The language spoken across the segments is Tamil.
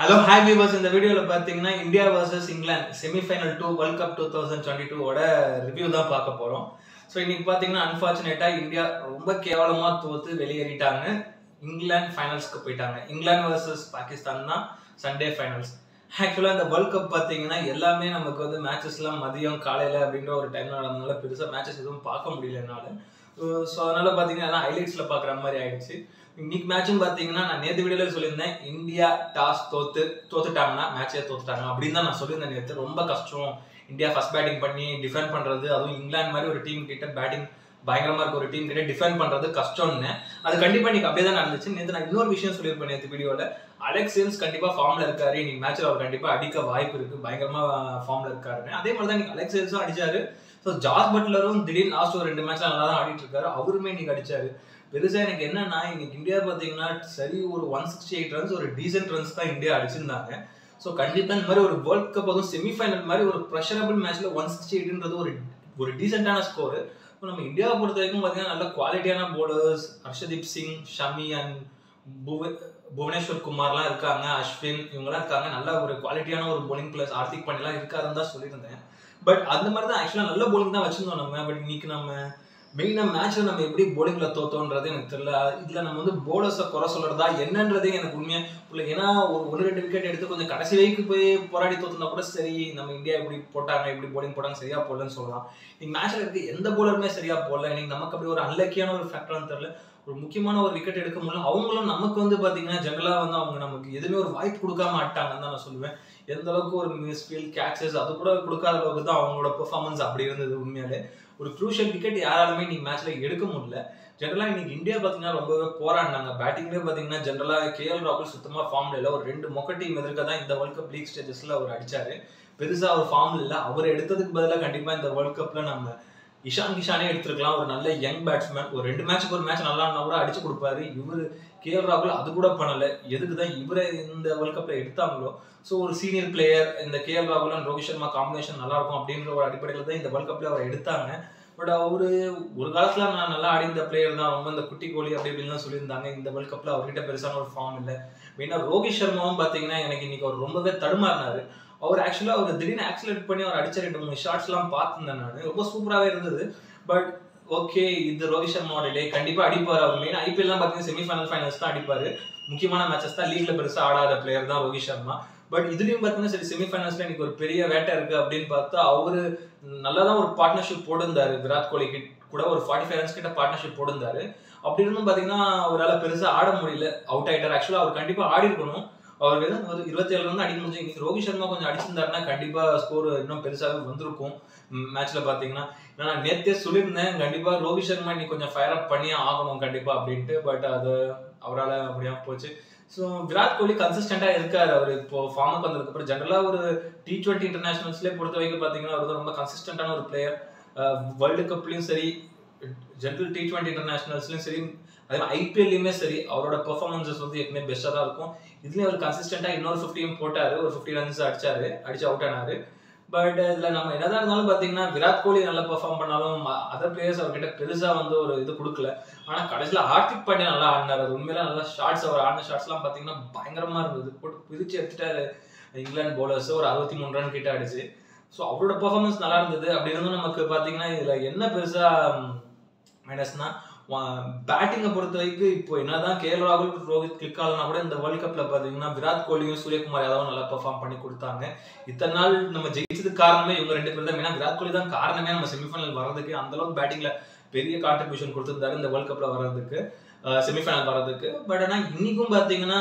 ஹலோ ஹாய் வியூவர்ஸ் இந்த வீடியோவில் பார்த்தீங்கன்னா இந்தியா வர்சஸ் இங்கிலாந்து semifinal two world cup two thousand twenty டூவோட ரிவ்யூ தான் பார்க்க போகிறோம் ஸோ இன்னைக்கு பார்த்தீங்கன்னா அன்ஃபார்ச்சுனேட்டாக இந்தியா ரொம்ப கேவலமாக தோத்து வெளியேறிட்டாங்க இங்கிலாந்து ஃபைனல்ஸ்க்கு போயிட்டாங்க இங்கிலாந்து வர்சஸ் பாகிஸ்தான் தான் சண்டே ஃபைனல்ஸ் ஆக்சுவலாக இந்த வேர்ல்ட் கப் பார்த்தீங்கன்னா எல்லாமே நமக்கு வந்து மேட்சஸ்லாம் மதியம் காலையில் அப்படின்ற ஒரு டைம் நடந்ததுனால பெருசாக மேட்சஸ் எதுவும் பார்க்க முடியல என்னால் ஸோ அதனால பார்த்தீங்கன்னா எல்லாம் ஹைலைட்ஸில் பார்க்குற மாதிரி ஆயிடுச்சு இன்னைக்கு மேட்சும் பார்த்தீங்கன்னா நான் நேற்று வீடியோவில் சொல்லியிருந்தேன் இந்தியா டாஸ் தோத்து தோத்துட்டாங்கன்னா மேட்சே தோத்துட்டாங்க அப்படின்னு தான் நான் சொல்லியிருந்தேன் நேற்று ரொம்ப கஷ்டம் இந்தியா ஃபர்ஸ்ட் பேட்டிங் பண்ணி டிஃபெண்ட் பண்ணுறது அதுவும் இங்கிலாந்து மாதிரி ஒரு டீம் கிட்ட பேட்டிங் பயங்கரமா இருக்க ஒரு டீம் கிட்ட டிஃபெண்ட் பண்றது கஷ்டம்னு அது கண்டிப்பா இன்னைக்கு அப்படியே தான் நடந்துச்சு நேற்று நான் இன்னொரு விஷயம் சொல்லியிருப்பேன் நேற்று வீடியோல அலெக்ஸ் சேல்ஸ் கண்டிப்பா ஃபார்ம்ல இருக்காரு இன்னைக்கு மேட்ச்ல அவர் கண்டிப்பா அடிக்க வாய்ப்பு இருக்கு பயங்கரமா ஃபார்ம்ல இருக்காருன்னு அதே மாதிரி தான் இன்னைக்கு அலெக்ஸ் சேல்ஸும் அடிச்சாரு ஸோ ஜார்ஜ் பட்லரும் திடீர்னு லாஸ்ட் ஒரு ரெண்டு மேட்ச்ல நல்லா தான் ஆடிட்டு இருக்காரு அவருமே இன்னைக்கு அடிச்சாரு பெருசா எனக்கு என்னன்னா இன்னைக்கு இந்தியா பாத்தீங்கன்னா சரி ஒரு ஒன் சிக்ஸ்டி எயிட் ரன்ஸ் ஒரு டீசென்ட் ரன்ஸ் தான் இந்தியா அடிச்சிருந்தாங்க ஸோ கண்டிப்பா இந்த மாதிரி ஒரு வேர்ல்ட் கப் அதுவும் செமிஃபைனல் மாதிரி ஒரு ப்ரெஷரபிள் மேட்ச்ல ஒன் சிக்ஸ்டி எயிட்ன்றது ஒரு ஒரு டீசென்டான ஸ்கோர் இப்போ நம்ம இந்தியாவை பொறுத்த வரைக்கும் பார்த்தீங்கன்னா நல்ல குவாலிட்டியான போலர்ஸ் ஹர்ஷதீப் சிங் ஷமி அண்ட் புவ புவனேஸ்வர் குமார்லாம் இருக்காங்க அஸ்வின் இவங்கெல்லாம் இருக்காங்க நல்ல ஒரு குவாலிட்டியான ஒரு போலிங் பிளஸ் ஆர்த்திக் பண்ணிலாம் இருக்காருன்னு தான் சொல்லியிருந்தேன் பட் அந்த மாதிரி தான் ஆக்சுவலாக நல்ல போலிங் தான் வச்சிருந்தோம் நம்ம பட் இன்னைக்கு நம்ம மெயினாக மேட்ச்சில் நம்ம எப்படி போலிங்கில் தோத்தோன்றது எனக்கு தெரியல இதில் நம்ம வந்து போலர்ஸை குறை சொல்கிறதா என்னன்றதே எனக்கு உண்மையாக இல்லை ஏன்னா ஒரு ஒன்று ரெண்டு விக்கெட் எடுத்து கொஞ்சம் கடைசி வரைக்கும் போய் போராடி தோத்துனா கூட சரி நம்ம இந்தியா இப்படி போட்டாங்க இப்படி போலிங் போட்டாங்க சரியா போடலன்னு சொல்லலாம் இன்னைக்கு மேட்ச்சில் இருக்க எந்த போலருமே சரியா போடல இன்னைக்கு நமக்கு அப்படி ஒரு அன்லக்கியான ஒரு ஃபேக்டர்னு தெரியல ஒரு முக்கியமான ஒரு விக்கெட் எடுக்க முடியல அவங்களும் நமக்கு வந்து பார்த்தீங்கன்னா ஜென்ரலாக வந்து அவங்க நமக்கு எதுவுமே ஒரு வாய்ப்பு கொடுக்காம ஆட்டாங்கன்னு தான் நான் சொல்லுவேன் எந்த அளவுக்கு ஒரு மிஸ்ஃபீல் கேட்சஸ் அது கூட கொடுக்காத அளவுக்கு தான் அவங்களோட பெர்ஃபார்மன்ஸ் அப்படி இருந்தது உண்மையாலே ஒரு க்ரூஷியல் விக்கெட் யாராலுமே இன்னைக்கு மேட்ச்ல எடுக்க முடியல ஜென்ரலா இன்னைக்கு இந்தியா பாத்தீங்கன்னா ரொம்பவே போராடினாங்க பேட்டிங்லேயே பாத்தீங்கன்னா ஜென்ரலா கே எல் ராகுல் சுத்தமா ஃபார்ம்ல இல்ல ஒரு ரெண்டு மொக்க டீம் எதிர்க்க தான் இந்த வேர்ல்ட் கப் லீக் ஸ்டேஜஸ்ல அவர் அடிச்சாரு பெருசா அவர் ஃபார்ம்ல இல்ல அவர் எடுத்ததுக்கு பதிலாக கண்டிப்பா இந்த வேர்ல்ட் கப்ல நம்ம இஷான் கிஷானே எடுத்திருக்கலாம் ஒரு நல்ல யங் பேட்ஸ்மேன் ஒரு ரெண்டு மேட்ச்க்கு ஒரு மேட்ச் நல்லா இருந்தா கூட அடிச்சு கொடுப்பாரு இவரு கே எல் ராகுல் அது கூட பண்ணல எதுக்கு தான் இவரை இந்த வேர்ல்ட் கப்ல எடுத்தாங்களோ ஸோ ஒரு சீனியர் பிளேயர் இந்த கே எல் ராகுல் அண்ட் ரோஹித் சர்மா காம்பினேஷன் நல்லா இருக்கும் அப்படின்ற ஒரு அடிப்படையில் தான் இந்த வேர்ல்ட் கப்ல அவர் எடுத்தாங்க பட் அவரு ஒரு காலத்துல நான் நல்லா ஆடிந்த பிளேயர் தான் ரொம்ப இந்த குட்டி கோலி அப்படி இப்படின்லாம் சொல்லியிருந்தாங்க இந்த வேர்ல்ட் கப்ல அவர்கிட்ட பெருசான ஒரு ஃபார்ம் இல்லை மெயினா ரோஹித் சர்மாவும் பாத்தீங்கன்னா எனக்கு இன்னைக்கு அவர் ரொம்பவே தடுமாறினாரு அவர் ஆக்சுவலா அவர் திடீர்னு ஆக்சிலேட் பண்ணி அவர் அடிச்ச ரெண்டு மூணு ஷார்ட்ஸ் எல்லாம் பார்த்துருந்தேன் நான் ரொம்ப சூப்பராகவே இருந்தது பட் ஓகே இது ரோஹித் சர்மாவோட டே கண்டிப்பா அடிப்பார் அவர் மெயின் ஐபிஎல்லாம் பார்த்தீங்கன்னா செமிஃபைனல் ஃபைனல்ஸ் தான் அடிப்பாரு முக்கியமான மேட்சஸ் தான் லீக்ல பெருசா ஆடாத பிளேயர் தான் ரோஹித் சர்மா பட் இதுலயும் பார்த்தீங்கன்னா சரி செமிஃபைனல்ஸ்ல எனக்கு ஒரு பெரிய வேட்டை இருக்கு அப்படின்னு பார்த்தா அவரு நல்லா தான் ஒரு பார்ட்னர்ஷிப் போட்டிருந்தாரு விராட் கோலி கூட ஒரு ஃபார்ட்டி ஃபைவ் ரன்ஸ் கிட்ட பார்ட்னர்ஷிப் போட்டிருந்தாரு அப்படி இருந்தும் பார்த்தீங்கன்னா அவரால் பெருசா ஆட முடியல அவுட் ஆயிட்டார் ஆக்சுவலாக அவர் கண்டிப்பா ஆடி இருக்கணும் அவர் வெறும் ஒரு இருபத்தி ஏழு ரன் அடிக்க முடிஞ்சு இன்னைக்கு ரோஹித் சர்மா கொஞ்சம் அடிச்சிருந்தாருன்னா கண்டிப்பா ஸ்கோர் இன்னும் பெருசாக வந்திருக்கும் மேட்ச்ல பாத்தீங்கன்னா நான் நேத்தே சொல்லியிருந்தேன் கண்டிப்பா ரோஹித் சர்மா இன்னைக்கு கொஞ்சம் ஃபயர் அப் பண்ணியே ஆகணும் கண்டிப்பா அப்படின்ட்டு பட் அது அவரால் அப்படியா போச்சு ஸோ விராட் கோலி கன்சிஸ்டண்டா இருக்காரு அவர் இப்போ ஃபார்முக்கு வந்ததுக்கு அப்புறம் ஜென்ரலா ஒரு டி டுவெண்ட்டி இன்டர்நேஷனல்ஸ்லேயே பொறுத்த வரைக்கும் பாத்தீங்கன்னா அவர் ரொம்ப கன்சிஸ்டன்டான ஒரு பிளேயர் வேர்ல்டு கப்லயும் சரி ஜென்ரல் டி டுவெண்ட்டி இன்டர்நேஷனல்ஸ்லயும் சரி அதே மாதிரி ஐபிஎல்லையுமே சரி அவரோட பெர்ஃபார்மன்சஸ் வந்து எப்பவுமே பெஸ்ட்டாக தான் இருக்கும் இதுலேயும் அவர் கன்சிஸ்டண்டாக இன்னொரு ஃபிஃப்டியும் போட்டாரு ஒரு ஃபிஃப்டி ரன்ஸ் அடிச்சாரு அடிச்சு அவுட் ஆனாரு பட் இதில் நம்ம என்னதான் இருந்தாலும் பார்த்தீங்கன்னா விராட் கோலி நல்லா பெர்ஃபார்ம் பண்ணாலும் அதர் பிளேயர்ஸ் அவர்கிட்ட பெருசாக வந்து ஒரு இது கொடுக்கல ஆனால் கடைசியில் ஹார்திக் பாண்டியா நல்லா ஆடினார் அது உண்மையில நல்லா ஷார்ட்ஸ் அவர் ஆடின ஷார்ட்ஸ்லாம் பார்த்தீங்கன்னா பயங்கரமாக இருந்தது போட்டு பிரித்து எடுத்துட்டாரு இங்கிலாந்து பவுலர்ஸ் ஒரு அறுபத்தி மூணு ரன் கிட்ட அடிச்சு ஸோ அவரோட பெர்ஃபார்மன்ஸ் நல்லா இருந்தது அப்படி இருந்தும் நமக்கு பார்த்தீங்கன்னா இதில் என்ன பெருசாக மைனஸ்னா பேட்டிங்கை பொறுத்த வரைக்கும் இப்போ என்னதான் கே எல் ராகுல் ரோஹித் கிளிக் ஆகலனா கூட இந்த வேர்ல்ட் கப்ல பாத்தீங்கன்னா விராட் கோலியும் சூரியகுமார் யாதவும் நல்லா பெர்ஃபார்ம் பண்ணி கொடுத்தாங்க இத்தனை நாள் நம்ம ஜெயிச்சதுக்கு காரணமே இவங்க ரெண்டு பேர் தான் ஏன்னா விராட் கோலி தான் காரணமே நம்ம செமிஃபைனல் வர்றதுக்கு அந்த அளவுக்கு பேட்டிங்ல பெரிய கான்ட்ரிபியூஷன் கொடுத்திருந்தாரு இந்த வேர்ல்ட் கப்ல வர்றதுக்கு செமிஃபைனல் வர்றதுக்கு பட் ஆனா இன்னைக்கும் பாத்தீங்கன்னா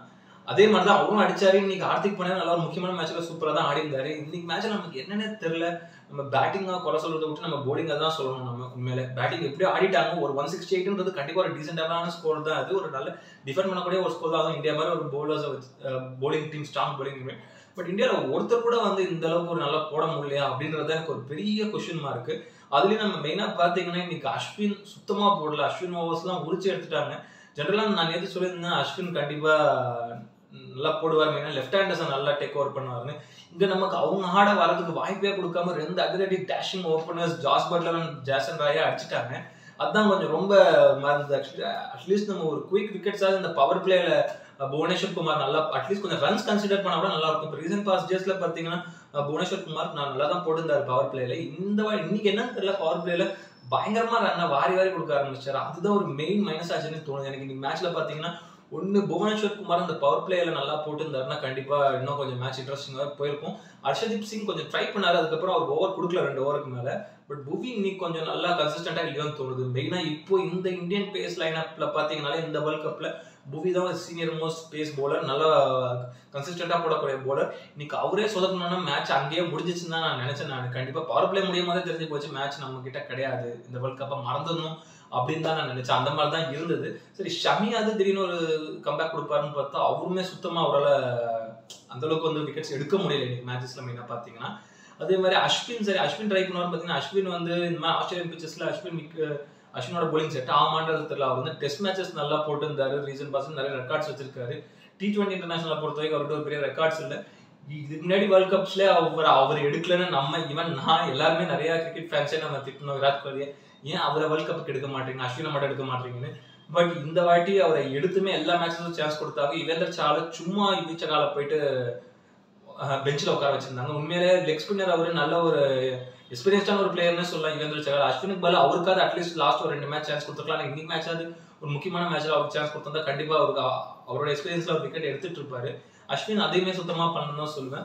அதே மாதிரி தான் அவரும் அடிச்சாரு இன்னைக்கு ஹார்திக் பாண்டியா நல்ல ஒரு முக்கியமான மேட்ச்ல சூப்பரா தான் ஆடி இருந்தாரு இன்னைக்கு மேட்ச்ல நமக்கு என்னன்னே தெரியல நம்ம பேட்டிங்கா குறை சொல்றதை விட்டு நம்ம போலிங்கா தான் சொல்லணும் நம்ம உண்மையில பேட்டிங் எப்படி ஆடிட்டாங்க ஒரு ஒன் சிக்ஸ்டி எயிட்ன்றது கண்டிப்பா ஒரு டீசென்டான ஸ்கோர் தான் அது ஒரு நல்ல டிஃபெண்ட் பண்ணக்கூடிய ஒரு ஸ்கோர் தான் இந்தியா மாதிரி ஒரு bowlers bowling team strong bowling but இந்தியாவில் ஒருத்தர் கூட வந்து இந்த அளவுக்கு ஒரு நல்லா போட முடியலையா அப்படின்றது எனக்கு ஒரு பெரிய கொஸ்டின் மார்க்கு அதுலயும் நம்ம மெயினா பாத்தீங்கன்னா இன்னைக்கு அஸ்வின் சுத்தமா போடல அஸ்வின் ஓவர்ஸ்லாம் உரிச்சு எடுத்துட்டாங்க ஜென்ரலா நான் நேற்று சொல்லியிருந்தேன் அஸ்வின் கண்டிப்பா நல்லா போடுவார் மெயினா லெஃப்ட் ஹேண்டர்ஸை நல்லா டேக் ஓவர் பண்ணுவாருன்னு இங்க நமக்கு அவங்க ஆட வரதுக்கு வாய்ப்பே கொடுக்காம ரெண்டு athletic dashing openers Jos Buttler and Jason ராயா அடிச்சிட்டாங்க அதுதான் கொஞ்சம் ரொம்ப மறந்தது ஆக்சுவலி அட்லீஸ்ட் நம்ம ஒரு குயிக் விக்கெட்ஸாவது இந்த பவர் பிளேல அஹ் புவனேஸ்வர் குமார் நல்லா அட்லீஸ்ட் கொஞ்சம் ரன்ஸ் கன்சிடர் பண்ணா கூட நல்லா இருக்கும் இப்போ ரீசன்ட் பாஸ் டேஸ்ல பாத்தீங்கன்னா அஹ் புவனேஸ்வர் குமார் நான் நல்லா தான் போட்டிருந்தாரு பவர் பிளேல இந்த வா- இன்னைக்கு என்னன்னு தெரியல பவர் பிளேல பயங்கரமா ரன்னை வாரி வாரி கொடுக்க ஆரம்பிச்சாரு அதுதான் ஒரு மெயின் மைனஸ் ஆச்சுன்னு தோணுது எனக்கு இன்னைக்கு மேட்ச்ல பாத்தீங்கன்னா ஒன்னு புவனேஸ்வர் குமார் அந்த பவர் பிளேல நல்லா போட்டிருந்தாருன்னா கண்டிப்பா இன்னும் கொஞ்சம் மேட்ச் இன்ட்ரெஸ்டிங்காக போயிருக்கும் ஹர்ஷதீப் சிங் கொஞ்சம் ட்ரை பண்ணாரு அதுக்கப்புறம் அவர் ஓவர் கொடுக்கல ரெண்டு ஓவருக்கு மேல பட் புவி இன்னைக்கு கொஞ்சம் நல்லா கன்சிஸ்டண்டா இல்லையோன்னு தோணுது மெயினா இப்போ இந்த இந்தியன் பேஸ் லைனப்ல பாத்தீங்கன்னாலே இந்த வேர்ல்ட் கப்ல புவி தான் சீனியர் மோஸ்ட் பேஸ் bowler நல்லா கன்சிஸ்டண்டா போடக்கூடிய bowler இன்னைக்கு அவரே சொதப்பணும்னா மேட்ச் அங்கேயே முடிஞ்சிச்சுன்னு தான் நான் நினைச்சேன் நான் கண்டிப்பா பவர் பிளே முடியும் போதே தெரிஞ்சு போச்சு மேட்ச் நம்ம கிட்ட கிடையாது இந்த வேர்ல்ட் கப்பை மறந்துடணும் அப்படின்னு தான் நான் நினைச்சேன் அந்த மாதிரி தான் இருந்தது சரி ஷமியாவது திடீர்னு ஒரு கம்பேக் கொடுப்பாருன்னு பார்த்தா அவருமே சுத்தமா அவரால் அந்த அளவுக்கு வந்து விக்கெட்ஸ் எடுக்க முடியல இன்னைக்கு மேட்சஸ்ல மெயினாக பார்த்தீங்கன்னா அதே மாதிரி அஸ்வின் சரி அஸ்வின் ட்ரை பண்ணுவார் பார்த்தீங்கன்னா அஸ்வின் வந்து இந்த மாதிரி ஆஸ்திரேலியன் பிச்சஸ்ல அஸ்வின் மிக்க- அஸ்வினோட bowling செட் ஆமான்றது தெரியல அவர் வந்து டெஸ்ட் மேட்சஸ் நல்லா போட்டிருந்தாரு ரீசன் பாஸ் நிறைய ரெக்கார்ட்ஸ் வச்சிருக்காரு டி டுவெண்ட்டி இன்டர்நேஷனல் பொறுத்த வரைக்கும் அவர்கிட்ட ஒரு பெரிய ரெக்கார்ட்ஸ் இல்லை இதுக்கு முன்னாடி வேர்ல்ட் கப்ஸ்ல அவர் அவர் எடுக்கலன்னு நம்ம ஈவன் நான் எல்லாருமே நிறைய கிரிக்கெட் ஃபேன்ஸே நம்ம திட்டணும் விராட் கோலியை ஏன் அவரை வேர்ல்ட் கப்புக்கு எடுக்க மாட்டீங்க அஸ்வினை மட்டும் எடுக்க மாட்டீங்கன்னு பட் இந்த வாட்டி அவரை எடுத்துமே எல்லா மேட்சஸும் சான்ஸ் கொடுத்தாங்க யுவேந்தர் சால சும்மா வீச்ச கால போயிட்டு பெஞ்சில் உட்கார வச்சிருந்தாங்க உண்மையிலே லெக் ஸ்பின்னர் அவரு நல்ல ஒரு எக்ஸ்பீரியன்ஸ்டான ஒரு பிளேயர்னு சொல்லலாம் யுவேந்திர சகல் அஸ்வினுக்கு பதிலா அவருக்காவது அட்லீஸ்ட் லாஸ்ட் ஒரு ரெண்டு மேட்ச் சான்ஸ் கொடுத்துருக்கலாம் ஆனா இன்னைக்கு மேட்ச் அது ஒரு முக்கியமான மேட்ச்ல அவருக்கு சான்ஸ் கொடுத்தா கண்டிப்பா அவருக்கு அ- அவரோட எக்ஸ்பீரியன்ஸ்ல அவர் விக்கெட் எடுத்துட்டு இருப்பாரு அஸ்வின் அதையுமே சுத்தமா பண்ணணும் தான் சொல்லுவேன்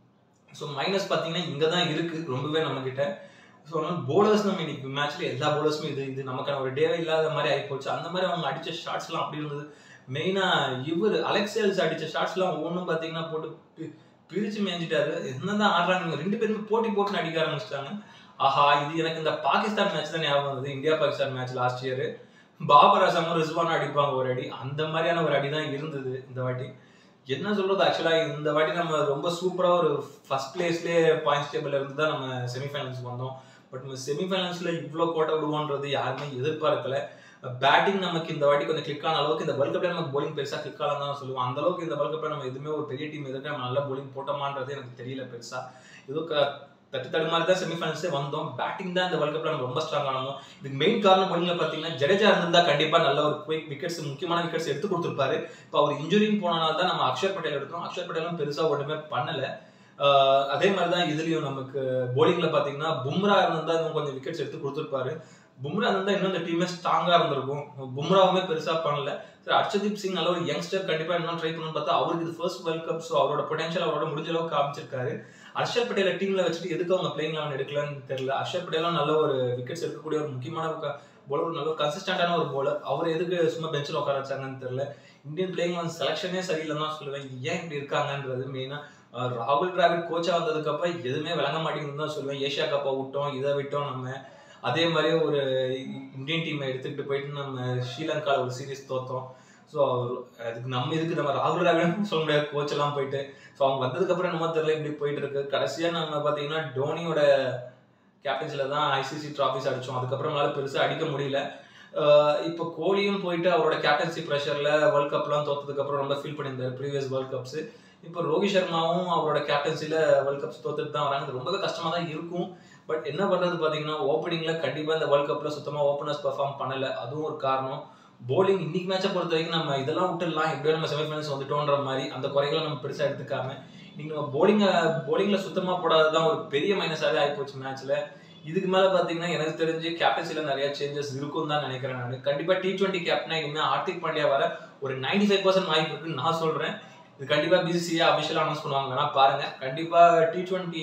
ஸோ மைனஸ் பார்த்தீங்கன்னா இங்கே தான் இருக்கு ரொம்பவே நம்ம கிட்ட ஸோ அதனால போலர்ஸ் நம்ம இன்னைக்கு மேட்ச்ல எல்லா போலர்ஸுமே இது இது நமக்கான ஒரு டேவே இல்லாத மாதிரி ஆகிப்போச்சு அந்த மாதிரி அவங்க அடிச்ச ஷாட்ஸ்லாம் அப்படி இருந்தது மெயினா இவர் அலெக்சேல்ஸ் அடிச்ச ஷாட்ஸ்லாம் ஒவ்வொன்றும் பார்த்தீங்கன்னா போட்டு பி- பிரிச்சு மேய்ஞ்சிட்டாரு என்னதான் ஆடுறாங்க இவங்க ரெண்டு பேருமே போட்டி போட்டு அடிக்க ஆரம்பிச்சிட்டாங்க ஆஹா இது எனக்கு இந்த பாகிஸ்தான் மேட்ச் தான் ஞாபகம் வருது India Pakistan match last year Babar அசாமும் ரிஸ்வான் அடிப்பாங்க ஒரு அடி அந்த மாதிரியான ஒரு அடி தான் இருந்தது இந்த வாட்டி என்ன சொல்றது ஆக்சுவலா இந்த வாட்டி நம்ம ரொம்ப சூப்பரா ஒரு ஃபர்ஸ்ட் பிளேஸ்லயே பாயிண்ட்ஸ் டேபிள்ல இருந்து தான் நம்ம செமிஃபைனல்ஸ் வந்தோம் பட் நம்ம செமிஃபைனல்ஸ்ல இவ்வளோ கோட்டை விடுவோன்றது யாருமே எதிர்பார்க்கல பேட்டிங் நமக்கு இந்த வாட்டி கொஞ்சம் கிளிக் ஆன அளவுக்கு இந்த வேர்ல்ட் கப்ல நமக்கு bowling பெருசா கிளிக் ஆகலாம் தான் சொல்லுவோம் அந்த அளவுக்கு இந்த வேர்ல்ட் கப்ல நம்ம எதுவுமே ஒரு பெரிய டீம் எதிர்க்க நம்ம நல்ல bowling போட்டோமான்றது எனக்கு தெரியல பெருசா ஏதோ க- தட்டு தடுமாறி தான் செமிஃபைனல்ஸே வந்தோம் பேட்டிங் தான் இந்த வேர்ல்ட் கப்ல நம்ம ரொம்ப ஸ்ட்ராங் ஆனோம் இதுக்கு மெயின் காரணம் bowlingல பாத்தீங்கன்னா ஜடேஜா இருந்திருந்தா கண்டிப்பா நல்ல ஒரு குயிக் விக்கெட்ஸ் முக்கியமான விக்கெட்ஸ் எடுத்து கொடுத்துருப்பாரு இப்போ அவர் இன்ஜுரின்னு போனனால தான் நம்ம அக்ஷர் பட்டேல் எடுத்தோம் அக்ஷர் பட்டேலும் பெருசா ஒண்ணுமே பண்ணல ஆஹ் அதே மாதிரி தான் இதுலயும் நமக்கு bowlingல பாத்தீங்கன்னா பும்ரா இருந்தா இன்னும் கொஞ்சம் விக்கெட்ஸ் எடுத்து கொடுத்துருப்பாரு பும்ரா இருந்தா இன்னும் இந்த டீமே ஸ்ட்ராங்கா இருந்திருக்கும் பும்ராவுமே பெருசா பண்ணல சரி ஹர்ஷதீப் சிங் நல்ல ஒரு யங்ஸ்டர் கண்டிப்பா இன்னும் ட்ரை பண்ணணும்னு பார்த்தா அவருக்கு இது ஃபர்ஸ்ட் வேர்ல்ட் கப் ஸோ அவரோட பொட்டன்ஷியல் அவரோட முடிஞ்ச அளவுக்கு காமிச்சிருக்காரு ஹர்ஷர் பட்டேல டீம்ல வச்சுட்டு எதுக்கு அவங்க பிளேயிங் லெவன் எடுக்கலன்னு தெரியல ஹர்ஷர் பட்டேலும் நல்ல ஒரு விக்கெட்ஸ் எடுக்கக்கூடிய ஒரு முக்கியமான போலர் நல்ல ஒரு கன்சிஸ்டன்டான ஒரு போலர் அவர் எதுக்கு சும்மா பெஞ்சில் உட்கார வச்சாங்கன்னு தெரியல இந்தியன் பிளேயிங் லெவன் செலக்ஷனே சரியில்லைன்னு தான் சொல்லுவேன் இது ஏன் இப்படி இருக்காங்கன்றது மெயினா ராகுல் டிராவிட் கோச்சா வந்ததுக்கு அப்புறம் எதுவுமே விளங்க மாட்டேங்குதுன்னு தான் சொல்லுவேன் ஏஷியா கப்பை விட்டோம் இதை விட்டோம் நம்ம அதே மாதிரியே ஒரு இந்தியன் டீமை எடுத்துக்கிட்டு போயிட்டு நம்ம ஸ்ரீலங்கால ஒரு சீரிஸ் தோத்தோம் ஸோ அதுக்கு நம்ம இதுக்கு நம்ம ராகுல் டிராவிடும் சொல்ல முடியாது கோச் எல்லாம் போயிட்டு ஸோ அவங்க வந்ததுக்கு அப்புறம் நம்ம தெரியல இப்படி போயிட்டு இருக்கு கடைசியா நம்ம பாத்தீங்கன்னா டோனியோட கேப்டன்சில தான் ஐசிசி ட்ராஃபிஸ் அடிச்சோம் அதுக்கப்புறம் நம்மளால பெருசா அடிக்க முடியல ஆஹ் இப்போ கோலியும் போயிட்டு அவரோட கேப்டன்சி ப்ரெஷர்ல வேர்ல்ட் கப்லாம் தோத்ததுக்கு அப்புறம் ரொம்ப ஃபீல் பண்ணியிருந்தாரு ப்ரீவியஸ் வேர்ல்ட் கப்ஸ் இப்போ ரோஹித் சர்மாவும் அவரோட கேப்டன்சில வேர்ல்ட் கப்ஸ் தோத்துட்டு தான் வராங்க இது ரொம்பவே கஷ்டமா தான் இருக்கும் பட் என்ன பண்றது பாத்தீங்கன்னா ஓப்பனிங்ல கண்டிப்பா இந்த வேர்ல்ட் கப்ல சுத்தமா ஓப்பனர்ஸ் பெர்ஃபார்ம் பண்ணல அதுவும் ஒரு காரணம் போலிங் இன்னைக்கு மேட்சை பொறுத்த வரைக்கும் நம்ம இதெல்லாம் விட்டுடலாம் எப்படியோ நம்ம செமிஃபைனல்ஸ் வந்துட்டோன்ற மாதிரி அந்த குறைகளை நம்ம பெருசா எடுத்துக்காம இன்னைக்கு நம்ம போலிங் போலிங்ல சுத்தமா போடாததான் ஒரு பெரிய மைனஸாவே ஆயிப்போச்சு மேட்ச்ல இதுக்கு மேல பாத்தீங்கன்னா எனக்கு தெரிஞ்சு கேப்டன்சில நிறைய சேஞ்சஸ் இருக்கும் தான் நினைக்கிறேன் நான் கண்டிப்பா டி டுவெண்ட்டி கேப்டனா இனிமே ஹார்திக் பாண்டியா வர ஒரு 95% ஃபைவ் பர்சன்ட் வாய்ப்பு இருக்குன்னு நான் சொல்றேன் இது கண்டிப்பா பிசிசிஐ அபிஷியல் அனௌன்ஸ் பண்ணுவாங்க வேணா பாருங்க கண்டிப்பா டி டுவெண்ட்டி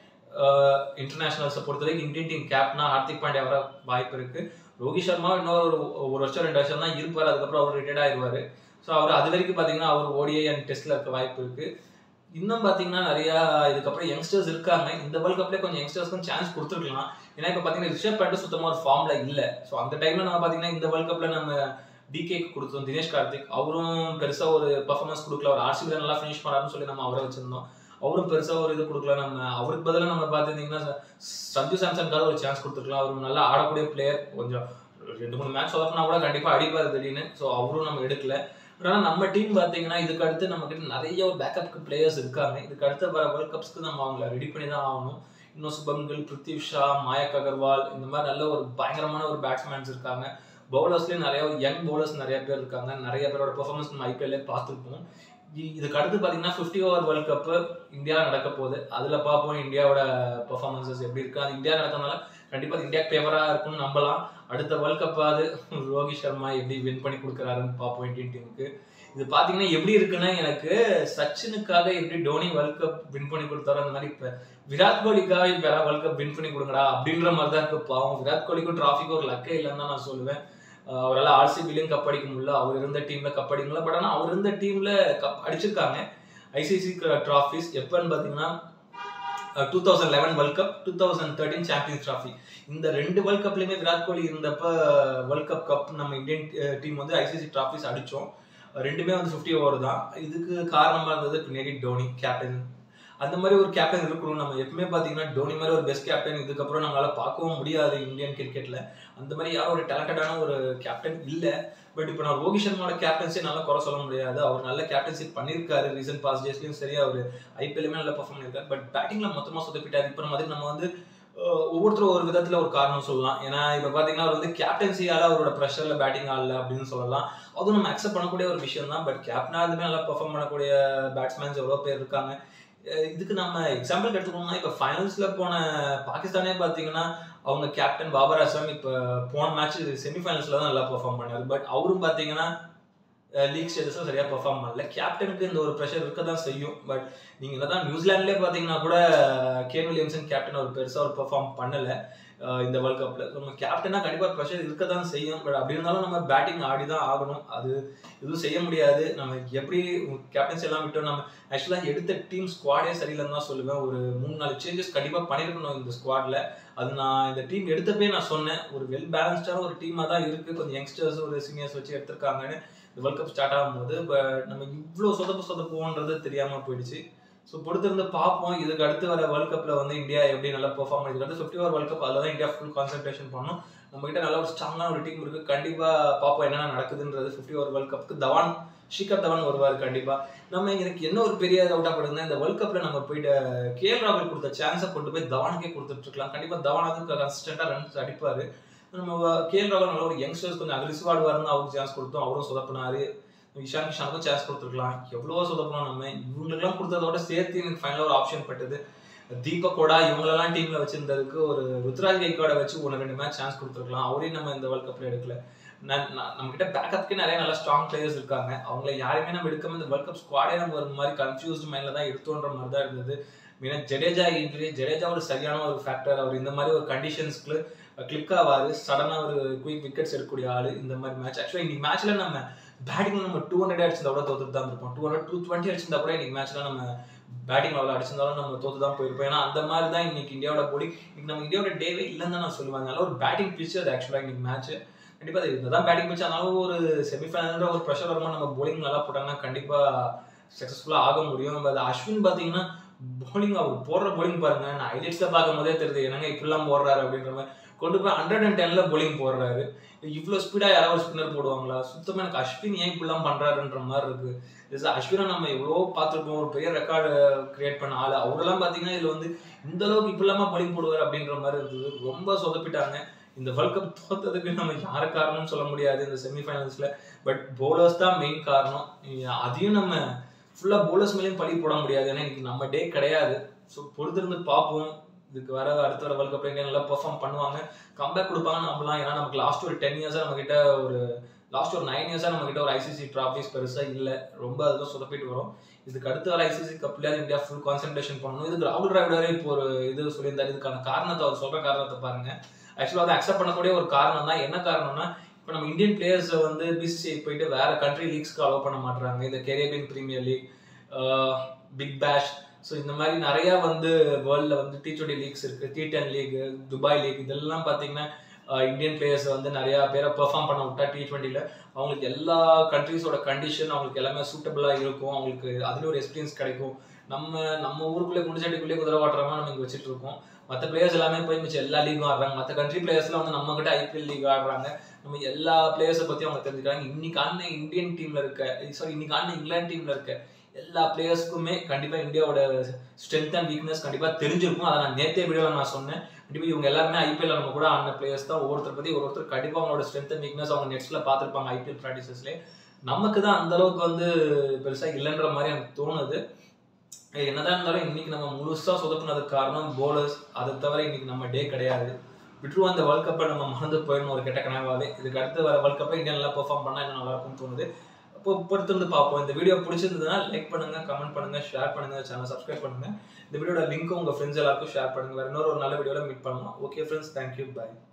இன்டர்நேஷனல்ஸை பொறுத்த வரைக்கும் இந்தியன் டீம் கேப்டனா ஹார்திக் பாண்டியா வர வாய்ப்பு இருக்கு ரோஹித் சர்மா இன்னொரு ஒரு ஒரு வருஷம் ரெண்டு வருஷம் தான் இருப்பார் அதுக்கப்புறம் அவர் ரிட்டையர்ட் ஆயிடுவாரு ஸோ அவர் அது வரைக்கும் பார்த்தீங்கன்னா அவர் ஓடிஐ அண்ட் டெஸ்ட்ல இருக்க வாய்ப்பு இருக்கு இன்னும் பார்த்தீங்கன்னா நிறைய இதுக்கப்புறம் யங்ஸ்டர்ஸ் இருக்காங்க இந்த வேர்ல்ட் கப்லேயே கொஞ்சம் யங்ஸ்டர்ஸ்க்கும் சான்ஸ் கொடுத்துருக்கலாம் ஏன்னா இப்போ பார்த்தீங்கன்னா ரிஷப் பண்ட் சுத்தமாக ஒரு ஃபார்ம்ல இல்லை ஸோ அந்த டைம்ல நம்ம பார்த்தீங்கன்னா இந்த வேர்ல்ட் கப்ல நம்ம டிகேக்கு கொடுத்தோம் தினேஷ் கார்த்திக் அவரும் பெருசா ஒரு பர்ஃபார்மன்ஸ் கொடுக்கல ஒரு ஆர்சிபில நல்லா ஃபினிஷ் பண்ணாருன்னு சொல்லி நம்ம அவரை வச்சிருந்தோம் அவரும் பெருசா ஒரு இது கொடுக்கல நம்ம அவருக்கு பதிலாக நம்ம பார்த்துருந்தீங்கன்னா சஞ்சு சாம்சனுக்காக ஒரு சான்ஸ் கொடுத்துருக்கலாம் அவர் நல்லா ஆடக்கூடிய பிளேயர் கொஞ்சம் ரெண்டு மூணு மேட்ச் சொதப்பினா கூட கண்டிப்பா அடிப்பார் திடீர்னு ஸோ அவரும் நம்ம எடுக்கல பட் ஆனால் நம்ம டீம் பார்த்தீங்கன்னா இதுக்கு அடுத்து நம்ம கிட்ட நிறைய ஒரு பேக்கப் பிளேயர்ஸ் இருக்காங்க இதுக்கு அடுத்து வர வேர்ல்ட் கப்ஸ்க்கு நம்ம அவங்கள ரெடி பண்ணி தான் ஆகணும் இன்னும் சுபம் கில் பிருத்திவ் ஷா மாயக் அகர்வால் இந்த மாதிரி நல்ல ஒரு பயங்கரமான ஒரு பேட்ஸ்மேன்ஸ் இருக்காங்க பவுலர்ஸ்லேயும் நிறைய யங் பவுலர்ஸ் நிறைய பேர் இருக்காங்க நிறைய பேரோட பெர்ஃபார்மன்ஸ் நம்ம ஐபிஎல்லே பார்த்துருப்போம் இ- இதுக்கு அடுத்து பார்த்தீங்கன்னா fifty over world cup India நடக்க போகுது அதில் பார்ப்போம் இந்தியாவோட பெர்ஃபார்மன்சஸ் எப்படி இருக்கு அது இந்தியா நடக்கிறதுனால கண்டிப்பாக இந்தியா ஃபேவராக இருக்கும்னு நம்பலாம் அடுத்த வேர்ல்ட் கப்பாவது ரோஹித் சர்மா எப்படி வின் பண்ணி கொடுக்குறாருன்னு பார்ப்போம் இந்தியன் டீமுக்கு இது பார்த்தீங்கன்னா எப்படி இருக்குன்னா எனக்கு சச்சினுக்காக எப்படி டோனி வேர்ல்ட் கப் வின் பண்ணி கொடுத்தாரோ அந்த மாதிரி இப்போ விராட் கோலிக்காக இப்போ யாராவது வேர்ல்ட் கப் வின் பண்ணி கொடுங்கடா அப்படின்ற மாதிரி தான் இருக்கு பாவம் விராட் கோலிக்கும் டிராஃபிக்கும் ஒரு லக்கே இல்லைன்னு தான் நான் சொல்லுவேன் அஹ் அவரால் ஆர்சிபிலையும் கப் அடிக்க முடியல அவர் இருந்த டீம்ல கப் அடிக்க முடியல பட் ஆனால் அவர் இருந்த டீம்ல கப் அடிச்சிருக்காங்க ஐசிசி ட்ராஃபிஸ் எப்பன்னு பார்த்தீங்கன்னா two thousand eleven world cup two thousand thirteen champions trophy இந்த ரெண்டு வேர்ல்ட் கப்லயுமே விராட் கோலி இருந்தப்ப வேர்ல்ட் கப் கப் நம்ம இந்தியன் டீம் வந்து ஐசிசி ட்ராஃபிஸ் அடிச்சோம் ரெண்டுமே வந்து ஃபிஃப்டி ஓவர் தான் இதுக்கு காரணமா இருந்தது பின்னாடி டோனி கேப்டன் அந்த மாதிரி ஒரு கேப்டன் இருக்கணும் நம்ம எப்பவுமே பாத்தீங்கன்னா டோனி மாதிரி ஒரு பெஸ்ட் கேப்டன் இதுக்கப்புறம் நம்மளால பார்க்கவும் முடியாது இந்தியன் கிரிக்கெட்ல அந்த மாதிரி யாரும் ஒரு டேலண்டடான ஒரு கேப்டன் இல்ல பட் இப்போ நான் ரோஹித் சர்மாவோட கேப்டன்சி நல்லா குறை சொல்ல முடியாது அவர் நல்ல கேப்டன்சி பண்ணியிருக்காரு ரீசன்ட் பாஸ் டேஸ்லயும் சரி அவர் ஐபிஎல்லுமே நல்லா பர்ஃபார்ம் பண்ணியிருக்காரு பட் பேட்டிங்ல மொத்தமா சொதப்பிட்டாரு இப்போ நம்ம அதுக்கு நம்ம வந்து அஹ், ஒவ்வொருத்தரும் ஒரு விதத்துல ஒரு காரணம் சொல்லலாம் ஏன்னா இப்ப பாத்தீங்கன்னா அவர் வந்து கேப்டன்சியால அவரோட ப்ரெஷர்ல பேட்டிங் ஆடல அப்படின்னு சொல்லலாம் அதுவும் நம்ம அக்செப்ட் பண்ணக்கூடிய ஒரு விஷயம் தான் பட் கேப்டனா இருந்துமே நல்லா பெர்ஃபார்ம் பண்ணக்கூடிய பேட்ஸ்மேன்ஸ் எவ்வளோ பேர் இருக்காங்க அஹ் இதுக்கு நம்ம எக்ஸாம்பிள் எடுத்துக்கணும்னா இப்போ ஃபைனல்ஸ்ல போன பாகிஸ்தானே பார்த்தீங்கன்னா அவங்க கேப்டன் பாபர் அஸ்லாம் இப்போ போன மேட்ச் செமிஃபைனல்ஸ்ல தான் நல்லா பெர்ஃபார்ம் பண்ணாரு பட் அவரும் பார்த்தீங்கன்னா லீக் ஸ்டேஜஸ்ல சரியா பெர்ஃபார்ம் பண்ணல கேப்டனுக்கு இந்த ஒரு ப்ரெஷர் இருக்க தான் செய்யும் பட் நீங்க என்னதான் நியூசிலாண்ட்லேயே பார்த்தீங்கன்னா கூட கேன் வில்லியம்சன் கேப்டன் ஒரு பெருசா ஒரு பெர்ஃபார்ம் பண்ணல அஹ் இந்த வேர்ல்ட் கப்ல நம்ம கேப்டனா கண்டிப்பா ப்ரெஷர் இருக்க தான் செய்யும் பட் அப்படி இருந்தாலும் நம்ம பேட்டிங் ஆடி தான் ஆகணும் அது எதுவும் செய்ய முடியாது நம்ம எப்படி கேப்டன்ஸ் எல்லாம் விட்டோம் நம்ம ஆக்சுவலாக எடுத்த டீம் ஸ்குவாடே சரியில்லைன்னு தான் சொல்லுவேன் ஒரு மூணு நாலு சேஞ்சஸ் கண்டிப்பாக பண்ணியிருக்கணும் இந்த ஸ்குவாட்ல அது நான் இந்த டீம் எடுத்தப்பே நான் சொன்னேன் ஒரு வெல் பேலன்ஸ்டான ஒரு டீமாக தான் இருக்கு கொஞ்சம் யங்ஸ்டர்ஸ் ஒரு சீனியர்ஸ் வச்சு எடுத்திருக்காங்கன்னு இந்த வேர்ல்ட் கப் ஸ்டார்ட் ஆகும்போது பட் நம்ம இவ்வளோ சொதப்பு சொதப்புவோன்றது தெரியாமல் போயிடுச்சு ஸோ பொறுத்திருந்து பார்ப்போம் இதுக்கு அடுத்து வர வேர்ல்ட் கப்ல வந்து இந்தியா எப்படி நல்லா பெர்ஃபார்ம் பண்ணி அடுத்து ஃபிஃப்டி ஓவர் வேர்ல்ட் கப் அதில் தான் இந்தியா ஃபுல் கான்சென்ட்ரேஷன் பண்ணணும் நம்ம கிட்ட நல்ல ஒரு ஸ்ட்ராங்கான ஒரு டீம் இருக்கு கண்டிப்பா பார்ப்போம் என்னென்ன நடக்குதுன்றது ஃபிஃப்டி ஓவர் வேர்ல்ட் கப்புக்கு தவான் ஷிகர் தவான் வருவார் கண்டிப்பா நம்ம எனக்கு என்ன ஒரு பெரிய டவுட்டா படுதுன்னா இந்த வேர்ல்ட் கப்ல நம்ம போயிட்டு கேஎல் ராகுல் கொடுத்த சான்ஸை கொண்டு போய் தவானுக்கே கொடுத்துட்டு இருக்கலாம் கண்டிப்பா தவான் அதுக்கு கன்சிஸ்டண்டா ரன்ஸ் அடிப்பாரு நம்ம கேஎல் ராகுல் நல்ல ஒரு யங்ஸ்டர்ஸ் கொஞ்சம் அக்ரெசிவ் ஆடுவாருன்னு அவருக்கு சான்ஸ் கொடுத்தோம் அவரும் சொதப்பினாரு இஷான் கிஷானுக்கும் சான்ஸ் கொடுத்துருக்கலாம் எவ்வளவோ சொதப்பலாம் நம்ம இவங்களுக்குலாம் கொடுத்ததோட சேர்த்து எனக்கு ஃபைனலாக ஒரு ஆப்ஷன் பட்டது தீபக்கோடா இவங்களெல்லாம் டீம்ல வச்சிருந்ததுக்கு ஒரு ருத்ராஜ் கைக்கோட வச்சு ஒன்று ரெண்டு மேட்ச் சான்ஸ் கொடுத்துருக்கலாம் அவரையும் நம்ம இந்த வேர்ல்ட் கப்ல எடுக்கல நான் நான் நம்ம கிட்ட பேக்கப்க்கு நிறைய நல்ல ஸ்ட்ராங் பிளேயர்ஸ் இருக்காங்க அவங்கள யாருமே நம்ம எடுக்காம இந்த வேர்ல்ட் கப் ஸ்குவாடே நம்ம ஒரு மாதிரி கன்ஃபியூஸ்ட் மைண்ட்ல தான் எடுத்தோன்ற மாதிரி தான் இருந்தது மீனா ஜடேஜா இன்ஜுரி ஜடேஜா ஒரு சரியான ஒரு ஃபேக்டர் அவர் இந்த மாதிரி ஒரு கண்டிஷன்ஸ்க்கு கிளிக் ஆவாரு சடனா ஒரு குயிக் விக்கெட்ஸ் எடுக்கக்கூடிய ஆளு இந்த மாதிரி மேட்ச் ஆக்சுவலா இன்னைக்கு மேட்ச்ல நம்ம பேட்டிங் நம்ம டூ ஹண்ட்ரட் அடிச்சிருந்தா கூட தோத்துட்டு தான் இருப்போம் டூ ஹண்ட்ரட் டூ டுவெண்ட்டி அடிச்சிருந்தா கூட இன்னைக்கு மேட்ச்ல நம்ம பேட்டிங் லெவலில் அடிச்சிருந்தாலும் நம்ம தோத்து தான் போயிருப்போம் ஏன்னா அந்த மாதிரி தான் இன்னைக்கு இந்தியாவோட போடி இன்னைக்கு நம்ம இந்தியாவோட டேவே இல்லைன்னு தான் நான் சொல்லுவேன் அதனால ஒரு பேட்டிங் பிச் அது ஆக்சுவலாக இன்னைக்கு மேட்ச் கண்டிப்பா அது இதுதான் பேட்டிங் பிச் அதனால ஒரு செமிஃபைனல்ன்ற ஒரு ப்ரெஷர் வருமா நம்ம போலிங் நல்லா போட்டாங்கன்னா கண்டிப்பா சக்ஸஸ்ஃபுல்லா ஆக முடியும் பட் அஸ்வின் பாத்தீங்கன்னா போலிங் அவர் போடுற போலிங் பாருங்க நான் ஹைலைட்ஸ்ல பார்க்கும் போதே தெரியுது என்னங்க இப்படிலாம் போடுறாரு அப்படின்ற மாதிரி கொண்டு போய் ஹண்ட்ரட் அண்ட் டென்ல போலிங் போடுறாரு இவ்வளோ ஸ்பீடா யாராவது ஸ்பின்னர் போடுவாங்களா சுத்தமா எனக்கு அஸ்வின் ஏன் இப்படிலாம் பண்றாருன்ற மாதிரி இருக்கு இது அஸ்வினை நம்ம எவ்வளோ பார்த்துருப்போம் ஒரு பெரிய ரெக்கார்டு கிரியேட் பண்ண ஆளு அவரெல்லாம் பாத்தீங்கன்னா இதுல வந்து இந்த அளவுக்கு இப்படிலாமா போலிங் போடுவார் அப்படின்ற மாதிரி இருந்தது ரொம்ப சொதப்பிட்டாங்க இந்த வேர்ல்ட் கப் தோத்ததுக்கு நம்ம யாரு காரணம்னு சொல்ல முடியாது இந்த செமிஃபைனல்ஸ்ல பட் போலர்ஸ் தான் மெயின் காரணம் அதையும் நம்ம ஃபுல்லா போலர்ஸ் மேலேயும் பழி போட முடியாது ஏன்னா இன்னைக்கு நம்ம டே கிடையாது ஸோ பொறுத்திருந்து பார்ப்போம் இதுக்கு வர அடுத்த வர வேர்ல்ட் கப்ல இந்தியா நல்லா பெர்ஃபார்ம் பண்ணுவாங்க கம்பேக் கொடுப்பாங்கன்னு நம்பலாம் ஏன்னா நமக்கு லாஸ்ட் ஒரு டென் இயர்ஸா நம்ம கிட்ட ஒரு லாஸ்ட் ஒரு நைன் இயர்ஸா நம்ம கிட்ட ஒரு ஐசிசி ட்ராஃபிஸ் பெருசா இல்ல ரொம்ப அதுதான் சொதப்பிட்டு வரும் இதுக்கு அடுத்து வர ஐசிசி கப்ல இந்தியா ஃபுல் கான்சென்ட்ரேஷன் பண்ணணும் இதுக்கு ராகுல் டிராவிடரே இப்போ ஒரு இது சொல்லியிருந்தாரு இதுக்கான காரணத்தை அவர் சொல்ற காரணத்தை பாருங்க ஆக்சுவலாக அதை அக்செப்ட் பண்ணக்கூடிய ஒரு காரணம் தான் என்ன காரணம்னா இப்போ நம்ம இந்தியன் பிளேயர்ஸை வந்து பிசிசிஐ போயிட்டு வேற கண்ட்ரி லீக்ஸ்க்கு அலோவ் பண்ண மாட்டாங்க இந்த Caribbean premier league Big Bash so இந்த மாதிரி நிறைய வந்து வேர்ல்டில் வந்து டி டுவெண்ட்டி லீக்ஸ் இருக்கு T ten league Dubai league இதெல்லாம் பார்த்தீங்கன்னா இந்தியன் பிளேயர்ஸ் வந்து நிறைய பேரை பெர்ஃபார்ம் பண்ண விட்டா டி டுவெண்ட்டியில் அவங்களுக்கு எல்லா கண்ட்ரீஸோட கண்டிஷன் அவங்களுக்கு எல்லாமே சூட்டபிளாக இருக்கும் அவங்களுக்கு அதுல ஒரு எக்ஸ்பீரியன்ஸ் கிடைக்கும் நம்ம நம்ம ஊருக்குள்ளே குண்டிச்சாட்டிக்குள்ளே குதிரை வாட்டுறமா நம்ம இங்கே வச்சுட்டு இருக்கோம் மற்ற பிளேயர்ஸ் எல்லாமே போய் மிச்சம் எல்லா லீக்கும் ஆடுறாங்க மற்ற கண்ட்ரி பிளேயர்ஸ்லாம் வந்து நம்ம கிட்ட ஐபிஎல் லீக் ஆடுறாங்க நம்ம எல்லா பிளேயர்ஸை பற்றி அவங்க தெரிஞ்சுக்கிறாங்க இன்னைக்கு ஆடின இந்தியன் டீம்ல இருக்க சாரி இன்னைக்கு ஆடின இங்கிலாந்து டீம்ல இருக்க எல்லா பிளேயர்ஸ்க்குமே கண்டிப்பா இந்தியாவோட ஸ்ட்ரென்த் அண்ட் வீக்னஸ் கண்டிப்பா தெரிஞ்சிருக்கும் அதை நான் நேத்தே வீடியோவில் நான் சொன்னேன் கண்டிப்பா இவங்க எல்லாருமே ஐபிஎல் நம்ம கூட ஆடின பிளேயர்ஸ் தான் ஒவ்வொருத்தர் பத்தி ஒருத்தர் கண்டிப்பா அவங்களோட ஸ்ட்ரென்த் அண்ட் வீக்னஸ் அவங்க நெட்ஸ்ல பார்த்துருப்பாங்க ஐபிஎல் ப்ராக்டிசஸ்லேயே நமக்கு தான் அந்த அளவுக்கு வந்து பெருசா இல்லைன்ற மாதிரி எனக்கு தோணுது ஏய், என்னதான் இருந்தாலும் இன்னைக்கு நம்ம முழுசா சொதப்புனதுக்கு காரணம் போலர்ஸ் அதை தவிர இன்னைக்கு நம்ம டே கிடையாது விட்ருவா அந்த வேர்ல்ட் கப்பை நம்ம மறந்து போயிடணும் ஒரு கெட்ட கனவாவே இதுக்கு அடுத்து வர வேர்ல்ட் கப்பை இந்தியா நல்லா பெர்ஃபார்ம் பண்ணா இன்னும் நல்லா இருக்கும்னு தோணுது அப்போ பொறுத்து வந்து பார்ப்போம் இந்த வீடியோ பிடிச்சிருந்ததுன்னா லைக் பண்ணுங்க கமெண்ட் பண்ணுங்க ஷேர் பண்ணுங்க சேனல் சப்ஸ்கிரைப் பண்ணுங்க இந்த வீடியோட லிங்க்கும் உங்க ஃப்ரெண்ட்ஸ் எல்லாருக்கும் ஷேர் பண்ணுங்க வேற இன்னொரு ஒரு நல்ல வீடியோல மீட் பண்ணலாம் ஓகே ஃப்ரெண்ட்ஸ் தேங்க்யூ பை